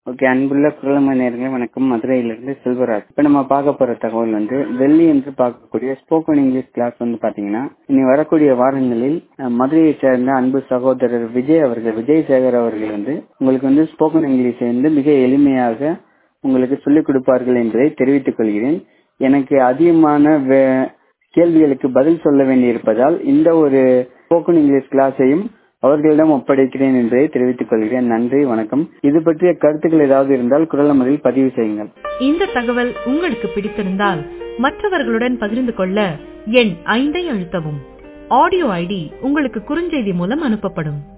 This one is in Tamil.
ஓகே அன்புள்ள குரலமை நேர்களே வணக்கம் மதுரையிலிருந்து செல்வராஜ் இப்போ நம்ம பார்க்க போற தகவல் வந்து வெள்ளி என்று பார்க்கக்கூடிய ஸ்போக்கன் இங்கிலீஷ் கிளாஸ் வந்து பாத்தீங்கன்னா இனி வரக்கூடிய வாரங்களில் அஹ், மதுரையை சேர்ந்த அன்பு சகோதரர் விஜய் அவர்கள் விஜய் சேகர் அவர்கள் வந்து உங்களுக்கு வந்து ஸ்போக்கன் இங்கிலீஷை வந்து மிக எளிமையாக உங்களுக்கு சொல்லிக் கொடுப்பார்கள் என்பதை தெரிவித்துக் கொள்கிறேன் எனக்கு அதிகமான வே- கேள்விகளுக்கு பதில் சொல்ல வேண்டியிருப்பதால் இந்த ஒரு ஸ்போக்கன் இங்கிலீஷ் கிளாஸையும் அவர்களிடம் ஒப்படைக்கிறேன் என்பதை தெரிவித்துக் கொள்கிறேன் நன்றி வணக்கம் இது பற்றிய கருத்துக்கள் ஏதாவது இருந்தால் குரலமதில் பதிவு செய்யுங்கள் இந்த தகவல் உங்களுக்கு பிடித்திருந்தால் மற்றவர்களுடன் பகிர்ந்து கொள்ள எண் ஐந்தை அழுத்தவும் ஆடியோ ஐடி உங்களுக்கு குறுஞ்செய்தி மூலம் அனுப்பப்படும்